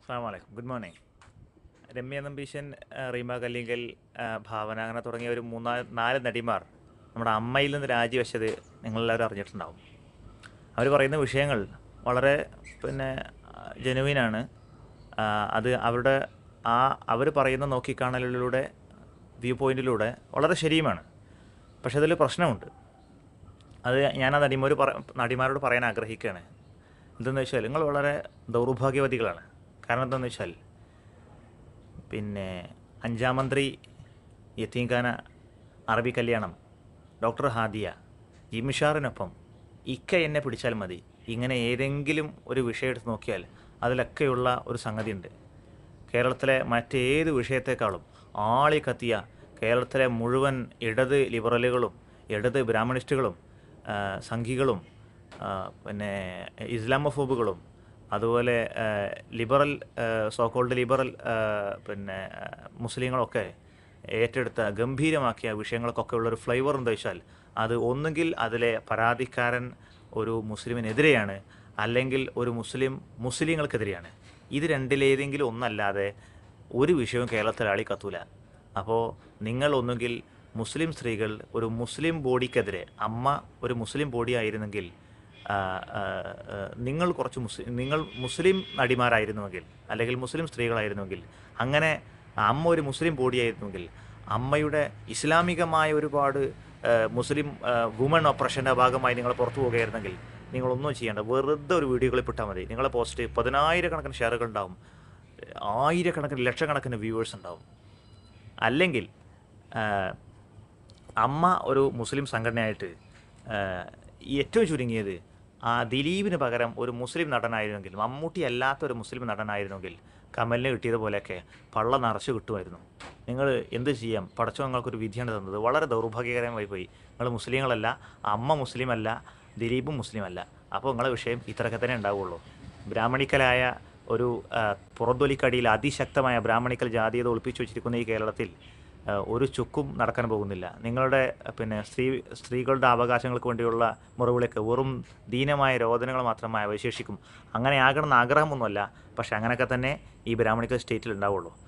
അസ്സാമലൈക്കും good morning Ramya Nambeesan ആ, റീമ കല്ലിങ്കൽ ആ, ഭാവന അങ്ങനെ തുടങ്ങിയ ഒരു മൂന്നാല് നാല് നടിമാർ നമ്മുടെ അമ്മയിൽ നിന്ന് രാജിവെച്ചത് നിങ്ങളെല്ലാവരും അറിഞ്ഞിട്ടുണ്ടാവും അവർ പറയുന്ന വിഷയങ്ങൾ വളരെ പിന്നെ ജനുവിനാണ് അത് അവരുടെ ആ അവർ പറയുന്ന നോക്കിക്കാണലുകളിലൂടെ വ്യൂ പോയിന്റിലൂടെ വളരെ ശരിയുമാണ് പക്ഷെ അതിൽ പ്രശ്നമുണ്ട് അത് ഞാൻ ആ നടിമാർ പറ നടിമാരോട് പറയാൻ ആഗ്രഹിക്കുകയാണ് എന്തെന്ന് വെച്ചാൽ നിങ്ങൾ വളരെ ദൗർഭാഗ്യവതികളാണ് കാരണം എന്താണെന്ന് വെച്ചാൽ പിന്നെ അഞ്ചാം മന്ത്രി യത്തീംഖാന അറബി കല്യാണം ഡോക്ടർ ഹാദിയ ജിമിഷാറിനൊപ്പം ഇക്ക എന്നെ പിടിച്ചാൽ മതി ഇങ്ങനെ ഏതെങ്കിലും ഒരു വിഷയം എടുത്ത് നോക്കിയാൽ അതിലൊക്കെയുള്ള ഒരു സംഗതിയുണ്ട് കേരളത്തിലെ മറ്റേത് വിഷയത്തെക്കാളും ആളി കത്തിയ കേരളത്തിലെ മുഴുവൻ ഇടത് ലിബറലുകളും ഇടത് ബ്രാഹ്മണിസ്റ്റുകളും ആ, സംഘികളും ആ, പിന്നെ ഇസ്ലാമോഫോബുകളും അതുപോലെ ആ, ലിബറൽ സോക്കോൾഡ് ലിബറൽ ആ, പിന്നെ ആ, മുസ്ലിങ്ങളൊക്കെ ഏറ്റെടുത്ത ഗംഭീരമാക്കിയ വിഷയങ്ങൾക്കൊക്കെ ഉള്ളൊരു ഫ്ലേവർ എന്താ വെച്ചാൽ അത് ഒന്നുകിൽ അതിലെ പരാതിക്കാരൻ ഒരു മുസ്ലിമിനെതിരെയാണ് അല്ലെങ്കിൽ ഒരു മുസ്ലിം മുസ്ലിങ്ങൾക്കെതിരെയാണ് ഇത് രണ്ടിലേതെങ്കിലും ഒന്നല്ലാതെ ഒരു വിഷയവും കേരളത്തിൽ ആളി കത്തൂല അപ്പോൾ നിങ്ങൾ ഒന്നുകിൽ മുസ്ലിം സ്ത്രീകൾ ഒരു മുസ്ലിം ബോഡിക്കെതിരെ അമ്മ ഒരു മുസ്ലിം ബോഡി ആയിരുന്നെങ്കിൽ ആ, ആ, ആ, നിങ്ങൾ കുറച്ച് മുസ്ലിം നിങ്ങൾ മുസ്ലിം നടിമാരായിരുന്നുവെങ്കിൽ അല്ലെങ്കിൽ മുസ്ലിം സ്ത്രീകളായിരുന്നുവെങ്കിൽ അങ്ങനെ അമ്മ ഒരു മുസ്ലിം ബോഡി ആയിരുന്നുവെങ്കിൽ അമ്മയുടെ ഇസ്ലാമികമായ ഒരുപാട് ആ, മുസ്ലിം വുമൺ ഓപ്പറേഷൻ്റെ ഭാഗമായി നിങ്ങൾ പുറത്തു പോകുകയായിരുന്നെങ്കിൽ നിങ്ങളൊന്നും ചെയ്യേണ്ട വെറുതെ ഒരു വീഡിയോകളിൽ പെട്ടാൽ മതി നിങ്ങളെ പോസ്റ്റ് പതിനായിരക്കണക്കിന് ഷെയറുകൾ ഉണ്ടാവും ആയിരക്കണക്കിന് ലക്ഷക്കണക്കിന് വ്യൂവേഴ്സ് ഉണ്ടാവും അല്ലെങ്കിൽ ആ, അമ്മ ഒരു മുസ്ലിം സംഘടനയായിട്ട് ആ, ഏറ്റവും ചുരുങ്ങിയത് ആ ദിലീപിന് പകരം ഒരു മുസ്ലിം നടനായിരുന്നെങ്കിൽ മമ്മൂട്ടി അല്ലാത്ത ഒരു മുസ്ലിം നടനായിരുന്നെങ്കിൽ കമലിന് കിട്ടിയതുപോലെയൊക്കെ പള്ള നിറച്ച് കിട്ടുമായിരുന്നു നിങ്ങൾ എന്ത് ചെയ്യാം പടച്ചോ നിങ്ങൾക്കൊരു വിധിയാണ് തന്നത് വളരെ ദൗർഭാഗ്യകരമായി പോയി നിങ്ങൾ മുസ്ലിങ്ങളല്ല അമ്മ മുസ്ലിമല്ല ദിലീപും മുസ്ലിമല്ല അപ്പോൾ നിങ്ങളെ വിഷയം ഇത്രയൊക്കെ തന്നെ ഉണ്ടാവുള്ളൂ ബ്രാഹ്മണിക്കലായ ഒരു ആ, പുറത്തൊലിക്കടിയിൽ അതിശക്തമായ ബ്രാഹ്മണിക്കൽ ജാതീയത ഒളിപ്പിച്ചു വെച്ചിരിക്കുന്ന ഈ കേരളത്തിൽ ആ, ഒരു ചുക്കും നടക്കാൻ പോകുന്നില്ല നിങ്ങളുടെ ആ, പിന്നെ സ്ത്രീ സ്ത്രീകളുടെ അവകാശങ്ങൾക്ക് വേണ്ടിയുള്ള മുറിവിളൊക്കെ വെറും ദീനമായ രോദനങ്ങൾ മാത്രമായി അവശേഷിക്കും അങ്ങനെ ആകണമെന്ന് ആഗ്രഹമൊന്നുമല്ല പക്ഷെ അങ്ങനെയൊക്കെ തന്നെ ഈ ബ്രാഹ്മണിക്കൽ സ്റ്റേറ്റിൽ ഉണ്ടാവുള്ളൂ